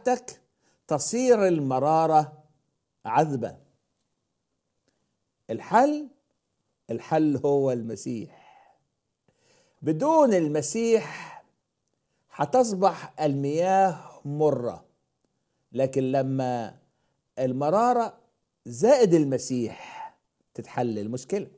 بتاعتك تصير المرارة عذبة الحل الحل هو المسيح بدون المسيح هتصبح المياه مرة لكن لما المرارة زائد المسيح تتحل المشكلة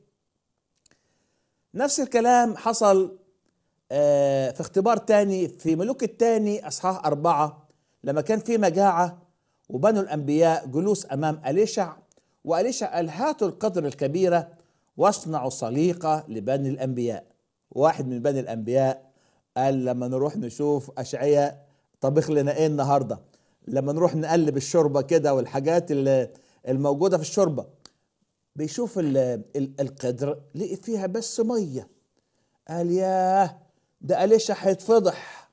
نفس الكلام حصل آه، في اختبار تاني في ملوك التاني أصحاح أربعة لما كان في مجاعة وبنو الأنبياء جلوس أمام أليشع وأليشع قال هاتوا القدر الكبيرة واصنعوا صليقة لبني الأنبياء واحد من بني الأنبياء قال لما نروح نشوف أشعية طبخ لنا إيه النهاردة لما نروح نقلب الشوربة كده والحاجات اللي الموجودة في الشوربة بيشوف ال- ال- القدر لقي فيها بس مية قال ياه ده أليشع هيتفضح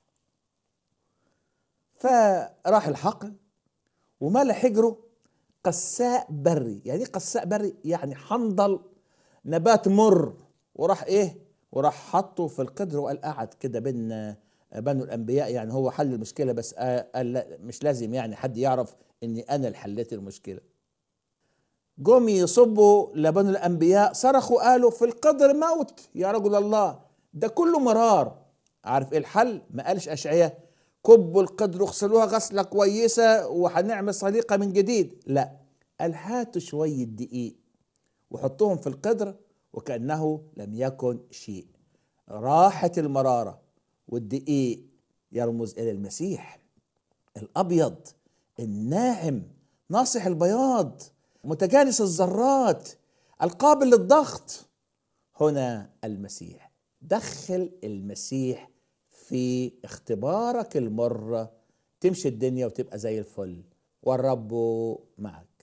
فراح الحقل وملى حجره قساء بري يعني ايه قساء بري يعني حنظل نبات مر وراح ايه وراح حطه في القدر وقال قعد كده بين آه، بنو الانبياء يعني هو حل المشكله بس آه، قال لا مش لازم يعني حد يعرف اني انا اللي حليت المشكله جم يصبوا لبنو الانبياء صرخوا قالوا في القدر موت يا رجل الله ده كله مرار عارف ايه الحل ما قالش اشعياء كبوا القدر واغسلوها غسله كويسه وهنعمل صديقه من جديد لا قال هاتوا شويه دقيق وحطوهم في القدر وكانه لم يكن شيء راحت المراره والدقيق يرمز الى المسيح الابيض الناعم ناصح البياض متجانس الذرات القابل للضغط هنا المسيح دخل المسيح في اختبارك المرة تمشي الدنيا وتبقى زي الفل والرب معك